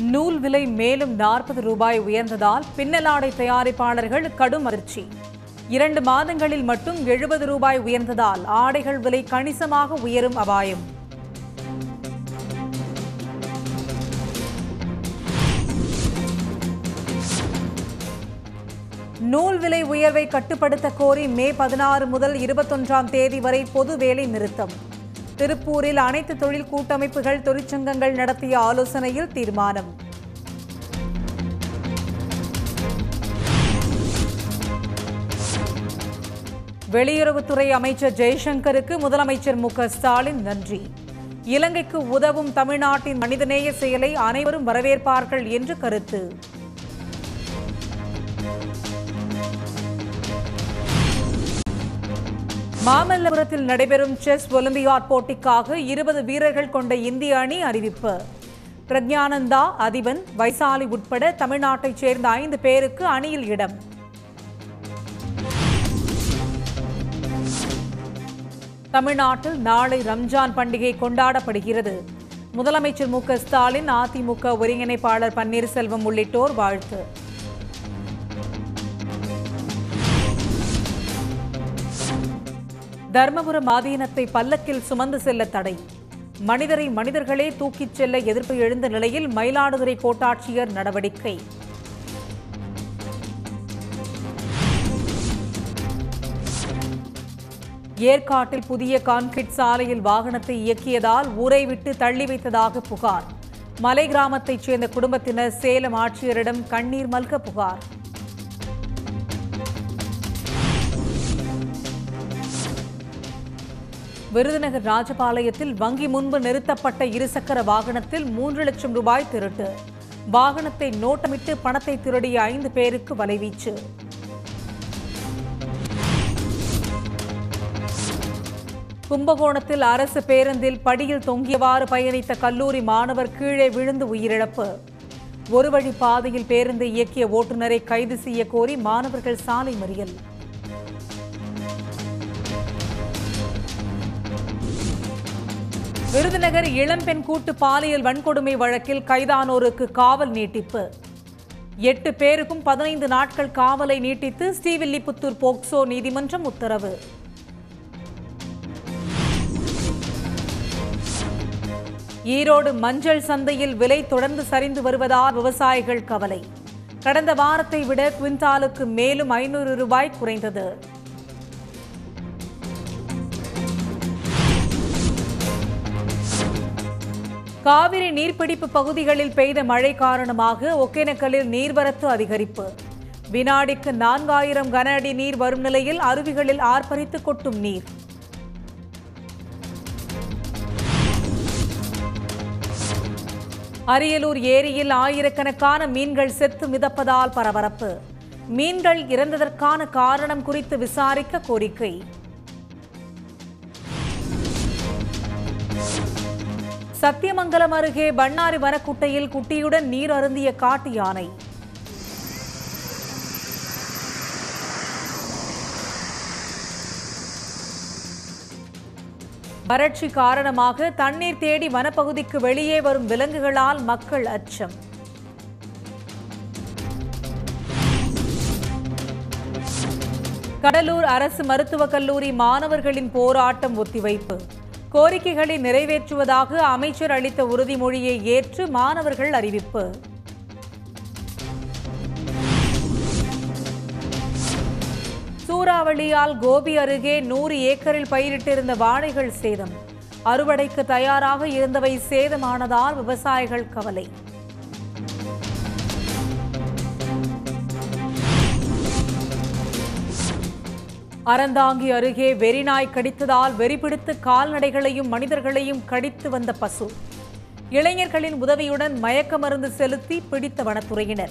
நூல் விலை மேலும் நாற்பது ரூபாய் உயர்ந்ததால் பின்னலாடை தயாரிப்பாளர்கள் கடும் அதிர்ச்சி இரண்டு மாதங்களில் மட்டும் எழுபது ரூபாய் உயர்ந்ததால் ஆடைகள் விலை கணிசமாக உயரும் அபாயம் நூல் விலை உயர்வை கட்டுப்படுத்த கோரி மே பதினாறு முதல் இருபத்தொன்றாம் தேதி வரை பொது வேலை நிறுத்தம் திருப்பூரில் அனைத்து தொழில் கூட்டமைப்புகள் தொழிற்சங்கங்கள் நடத்திய ஆலோசனையில் தீர்மானம் வெளியுறவுத்துறை அமைச்சர் ஜெய்சங்கருக்கு முதலமைச்சர் மு க ஸ்டாலின் நன்றி இலங்கைக்கு உதவும் தமிழ்நாட்டின் மனிதநேய செயலை அனைவரும் வரவேற்பார்கள் என்று கருத்து மாமல்லபுரத்தில் நடைபெறும் செஸ் ஒலிம்பியாட் போட்டிக்காக இருபது வீரர்கள் கொண்ட இந்திய அணி அறிவிப்பு பிரக்ஞானந்தா அதிபன் வைசாலி உட்பட தமிழ்நாட்டைச் சேர்ந்த ஐந்து பேருக்கு அணியில் இடம் தமிழ்நாட்டில் நாளை ரம்ஜான் பண்டிகை கொண்டாடப்படுகிறது முதலமைச்சர் மு க ஸ்டாலின் அதிமுக ஒருங்கிணைப்பாளர் பன்னீர்செல்வம் உள்ளிட்டோர் வாழ்த்து தர்மபுரம் ஆதீனத்தை பல்லக்கில் சுமந்து செல்ல தடை மனிதரை மனிதர்களே தூக்கிச் செல்ல எதிர்ப்பு எழுந்த நிலையில் மயிலாடுதுறை கோட்டாட்சியர் நடவடிக்கை ஏற்காட்டில் புதிய கான்கிரீட் சாலையில் வாகனத்தை இயக்கியதால் ஊரை விட்டு தள்ளி வைத்ததாக புகார் மலை கிராமத்தைச் சேர்ந்த குடும்பத்தினர் சேலம் ஆட்சியரிடம் கண்ணீர் மல்க புகார் விருதுநகர் ராஜபாளையத்தில் வங்கி முன்பு நிறுத்தப்பட்ட இருசக்கர வாகனத்தில் மூன்று லட்சம் ரூபாய் திருட்டு வாகனத்தை நோட்டமிட்டு பணத்தை திருடிய ஐந்து பேருக்கு வலைவீச்சு கும்பகோணத்தில் அரசு பேருந்தில் படியில் தொங்கியவாறு பயணித்த கல்லூரி மாணவர் கீழே விழுந்து உயிரிழப்பு ஒரு வழி பாதையில் பேருந்தை இயக்கிய ஓட்டுநரை கைது செய்ய கோரி மாணவர்கள் சாலை மறியல் விருதுநகர் இளம்பெண் கூட்டு பாலியல் வன்கொடுமை வழக்கில் கைதானோருக்கு காவல் நீட்டிப்பு எட்டு பேருக்கும் பதினைந்து நாட்கள் காவலை நீட்டித்து ஸ்ரீவில்லிபுத்தூர் போக்சோ நீதிமன்றம் உத்தரவு ஈரோடு மஞ்சள் சந்தையில் விலை தொடர்ந்து சரிந்து வருவதால் விவசாயிகள் கவலை கடந்த வாரத்தை விட குவிண்டாலுக்கு மேலும் ஐநூறு ரூபாய் குறைந்தது காவிரி நீர்பிடிப்பு பகுதிகளில் பெய்த மழை காரணமாக ஒகேனக்கலில் நீர்வரத்து அதிகரிப்பு வினாடிக்கு நான்காயிரம் கன அடி நீர் வரும் நிலையில் அருவிகளில் ஆர்ப்பரித்து கொட்டும் நீர் அரியலூர் ஏரியில் ஆயிரக்கணக்கான மீன்கள் செத்து மிதப்பதால் பரபரப்பு மீன்கள் இறந்ததற்கான காரணம் குறித்து விசாரிக்க கோரிக்கை சத்தியமங்கலம் அருகே பண்ணாரி வனக்குட்டையில் குட்டியுடன் நீர் அருந்திய காட்டு யானை வறட்சி காரணமாக தண்ணீர் தேடி வனப்பகுதிக்கு வெளியே வரும் விலங்குகளால் மக்கள் அச்சம் கடலூர் அரசு மருத்துவக் கல்லூரி மாணவர்களின் போராட்டம் ஒத்திவைப்பு கோரிக்கைகளை நிறைவேற்றுவதாக அமைச்சர் அளித்த உறுதிமொழியை ஏற்று மாணவர்கள் அறிவிப்பு சூறாவளியால் கோபி அருகே நூறு ஏக்கரில் பயிரிட்டிருந்த வாழைகள் சேதம் அறுவடைக்கு தயாராக இருந்தவை சேதமானதால் விவசாயிகள் கவலை அறந்தாங்கி அருகே வெறிநாய் கடித்ததால் வெறிபிடித்து கால்நடைகளையும் மனிதர்களையும் கடித்து வந்த பசு இளைஞர்களின் உதவியுடன் மயக்க மருந்து செலுத்தி பிடித்த வனத்துறையினர்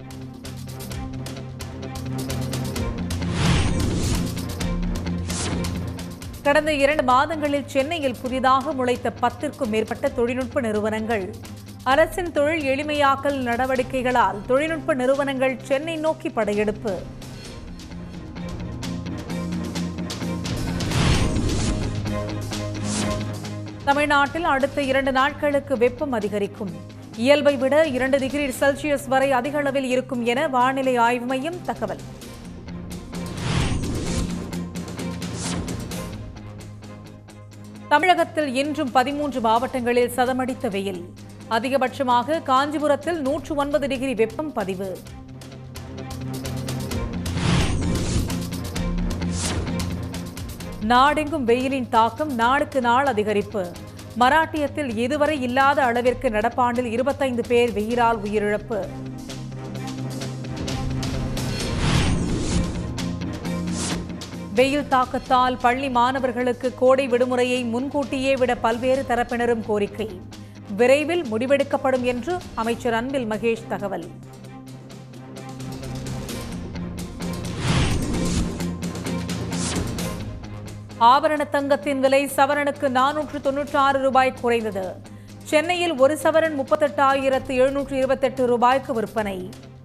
கடந்த இரண்டு மாதங்களில் சென்னையில் புதிதாக முளைத்த பத்திற்கும் மேற்பட்ட தொழில்நுட்ப நிறுவனங்கள் அரசின் தொழில் எளிமையாக்கல் நடவடிக்கைகளால் தொழில்நுட்ப நிறுவனங்கள் சென்னை நோக்கி படையெடுப்பு தமிழ்நாட்டில் அடுத்த இரண்டு நாட்களுக்கு வெப்பம் அதிகரிக்கும் இயல்பை விட இரண்டு டிகிரி செல்சியஸ் வரை அதிக அளவில் இருக்கும் என வானிலை ஆய்வு மையம் தகவல் தமிழகத்தில் இன்றும் பதிமூன்று மாவட்டங்களில் சதமடித்த வெயில் அதிகபட்சமாக காஞ்சிபுரத்தில் நூற்று ஒன்பது டிகிரி வெப்பம் பதிவு நாடெங்கும் வெயிலின் தாக்கம் நாளுக்கு நாள் அதிகரிப்பு மராட்டியத்தில் இதுவரை இல்லாத அளவிற்கு நடப்பாண்டில் இருபத்தைந்து பேர் வெயிலால் உயிரிழப்பு வெயில் தாக்கத்தால் பள்ளி மாணவர்களுக்கு கோடை விடுமுறையை முன்கூட்டியே விட பல்வேறு தரப்பினரும் கோரிக்கை விரைவில் முடிவெடுக்கப்படும் என்று அமைச்சர் அன்பில் மகேஷ் தகவல் ஆபரண தங்கத்தின் விலை சவரனுக்கு நானூற்று தொன்னூற்றி ஆறு ரூபாய் குறைந்தது சென்னையில் ஒரு சவரன் முப்பத்தெட்டாயிரத்து எழுநூற்று இருபத்தெட்டு ரூபாய்க்கு விற்பனை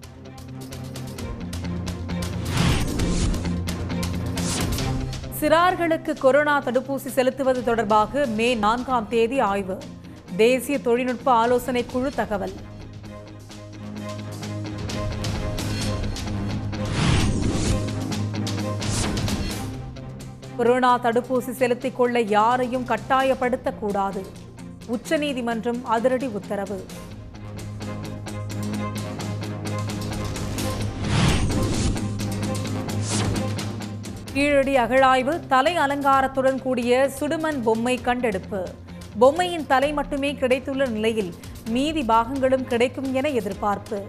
சிறார்களுக்கு கொரோனா தடுப்பூசி செலுத்துவது தொடர்பாக மே நான்காம் தேதி ஆய்வு தேசிய தொழில்நுட்ப ஆலோசனை குழு தகவல் கொரோனா தடுப்பூசி செலுத்திக் கொள்ள யாரையும் கட்டாயப்படுத்தக்கூடாது உச்சநீதிமன்றம் அதிரடி உத்தரவு கீழடி அகழாய்வு தலை அலங்காரத்துடன் கூடிய சுடுமண் பொம்மை கண்டெடுப்பு பொம்மையின் தலை மட்டுமே கிடைத்துள்ள நிலையில் மீதி பாகங்களும் கிடைக்கும் என எதிர்பார்ப்பு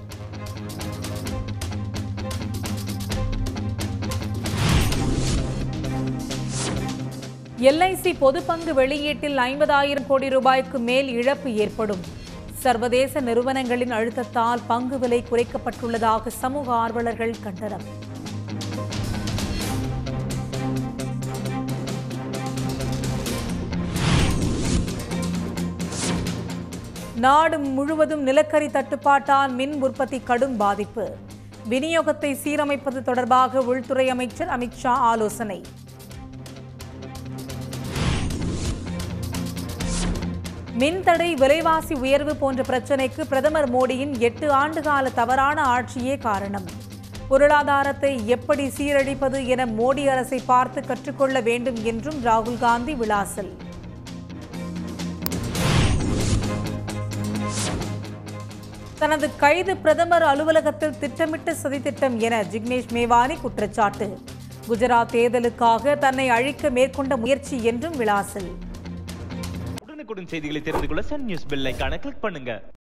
எல்ஐசி பொது பங்கு வெளியீட்டில் ஐம்பதாயிரம் கோடி ரூபாய்க்கு மேல் இழப்பு ஏற்படும் சர்வதேச நிறுவனங்களின் அழுத்தத்தால் பங்கு விலை குறைக்கப்பட்டுள்ளதாக சமூக ஆர்வலர்கள் கண்டனம் நாடு முழுவதும் நிலக்கரி தட்டுப்பாட்டால் மின் உற்பத்தி கடும் பாதிப்பு விநியோகத்தை சீரமைப்பது தொடர்பாக உள்துறை அமைச்சர் அமித்ஷா ஆலோசனை மின்தடை விலைவாசி உயர்வு போன்ற பிரச்சினைக்கு பிரதமர் மோடியின் எட்டு ஆண்டுகால தவறான ஆட்சியே காரணம் பொருளாதாரத்தை எப்படி சீரழிப்பது என மோடி அரசை பார்த்து கற்றுக்கொள்ள வேண்டும் என்றும் ராகுல் காந்தி விளாசல் தனது கைது பிரதமர் அலுவலகத்தில் திட்டமிட்ட சதித்திட்டம் என ஜிக்னேஷ் மேவானி குற்றச்சாட்டு குஜராத் தேர்தலுக்காக தன்னை அழிக்க மேற்கொண்ட முயற்சி என்றும் விளாசல் உடனுக்குடன் செய்திகளை தெரிந்து கொள்ள சன் நியூஸ் பெல் ஐகானை கிளிக் பண்ணுங்க